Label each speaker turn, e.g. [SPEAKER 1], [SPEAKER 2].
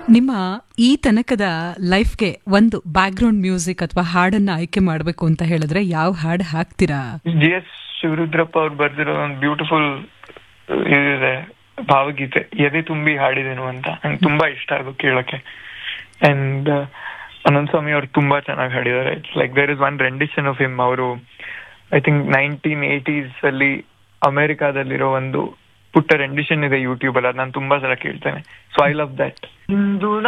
[SPEAKER 1] ನಿಮ್ಮ ಈ ತನಕದ ಲೈಫ್ಗೆ ಒಂದು ಬ್ಯಾಕ್ ಗ್ರೌಂಡ್ ಮ್ಯೂಸಿಕ್ ಅಥವಾ ಹಾಡನ್ನ ಆಯ್ಕೆ ಮಾಡಬೇಕು ಅಂತ ಹೇಳಿದ್ರೆ ಯಾವ ಹಾಡು ಹಾಕ್ತೀರಾ
[SPEAKER 2] ಜಿ ಎಸ್ ಶಿವರುದ್ರಪ್ಪ ಅವ್ರು ಬರ್ದಿರೋ ಒಂದು ಬ್ಯೂಟಿಫುಲ್ ಇದಿದೆ ಭಾವಗೀತೆ ಎದೆ ತುಂಬಿ ಹಾಡಿದೆನು ಅಂತ ನಂಗೆ ತುಂಬಾ ಇಷ್ಟ ಅದು ಕೇಳಕ್ಕೆ ಅಂಡ್ ಅನಂತ್ ಸ್ವಾಮಿ ಅವ್ರು ತುಂಬಾ ಚೆನ್ನಾಗಿ ಹಾಡಿದ್ದಾರೆ it's like there is one rendition of him ಅವರು ಐ ಥಿಂಕ್ ನೈನ್ಟೀನ್ ಏಟೀಸ್ ಅಲ್ಲಿ ಅಮೆರಿಕಾದಲ್ಲಿರೋ ಒಂದು ಪುಟ್ಟ ರೆಂಡಿಷನ್ ಇದೆ ಯೂಟ್ಯೂಬ್ ಅಲ್ಲಿ ನಾನು ತುಂಬಾ ಸಲ ಕೇಳ್ತೇನೆ so I love that into